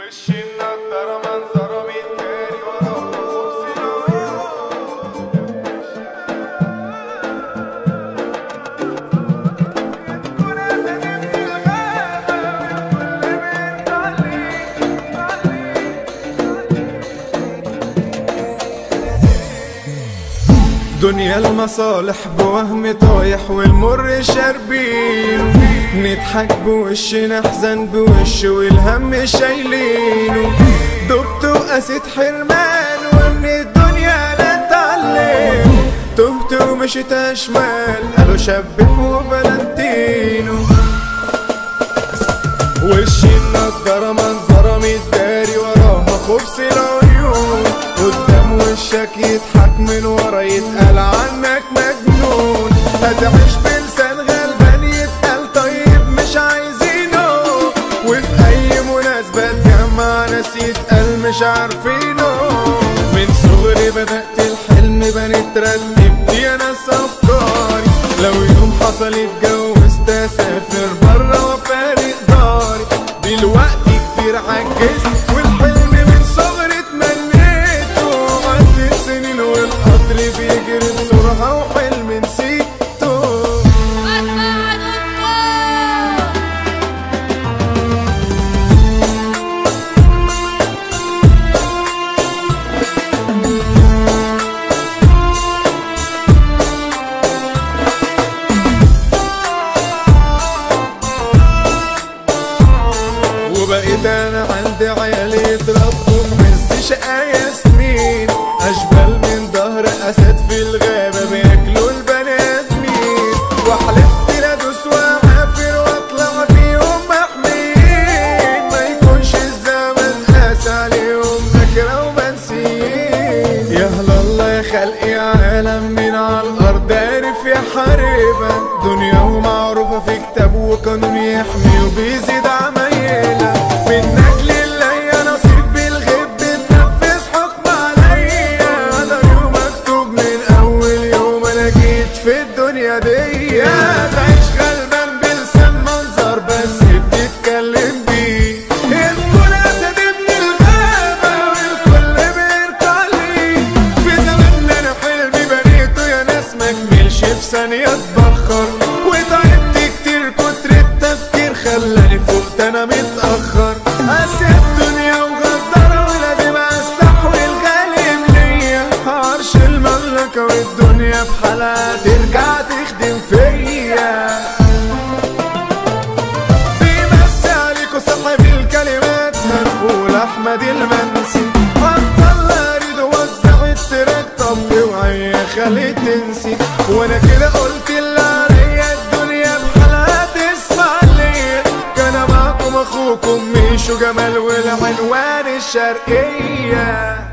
وش النضارة منظرة متداري وراه خبز دنيا المصالح بوهم طايح والمر شاربين نضحك بوش نحزن بوش والهم شايلينه دبت وقست حرمان ومن الدنيا نتعلم تهت ومشيت اشمال قالوا شبه وبلنتينو وش النضارة منظرة متداري وراها خبز العيون قدام وشك يضحك من ورا يتقال عنك مجنون هتعيش بلسان غلبان يتقال طيب مش عايزينه وفي اي مناسبة تجمع ناس يتقال مش عارفينه من صغري بدأت الحلم بنت رتبت يا ناس افكاري لو يوم حصل اتجوزت اسافر برا وافارق داري دلوقتي كتير عجزت والحلم من صغري اتمنيته عدت سنين والقطر بيجري بسرعة وحلم نسيته وبقيت انا عندي عيالي يتربوا في عز شقايا سنين اشبال من ظهر اسد في الغابة بياكلوا البني ادمين وحلفت لا ادوس واعافر واطلع فيهم محميين ما يكونش الزمن قاس عليهم ذاكرة ومنسيين يا هلا الله يا خلقي عالم من على الارض عارف يا حاربة دنيا ومعروفة في كتاب وقانون يحمي وبيزيد عمايلة منك لله يا نصيب بالغيب بتنفذ حكم عليا قدري ومكتوب من اول يوم انا جيت في الدنيا دي تعيش غلبان بلسان منظر بس بتتكلم بيه الكل اسد ابن الغابة والكل بيركع لي في زماننا انا حلمي بنيته يا ناس مكملش في ثانية اتبخر وتعبت كتير كتر التفكير خلاني فوقت انا متأخر قاسية الدنيا وغدارة ولازم استحوي الغالب ليا عرش المملكة والدنيا بحالها ترجع تخدم فيا بيمسي عليكوا صاحب الكلمات هنقول احمد المنسي عبد الله ريد وزع التراك طب اوعي يا خالي تنسي وانا كده قلت اللي عليا الدنيا بحالها تسمع ليا كان معكم اخوكم ميشو جمال والعنوان الشرقيه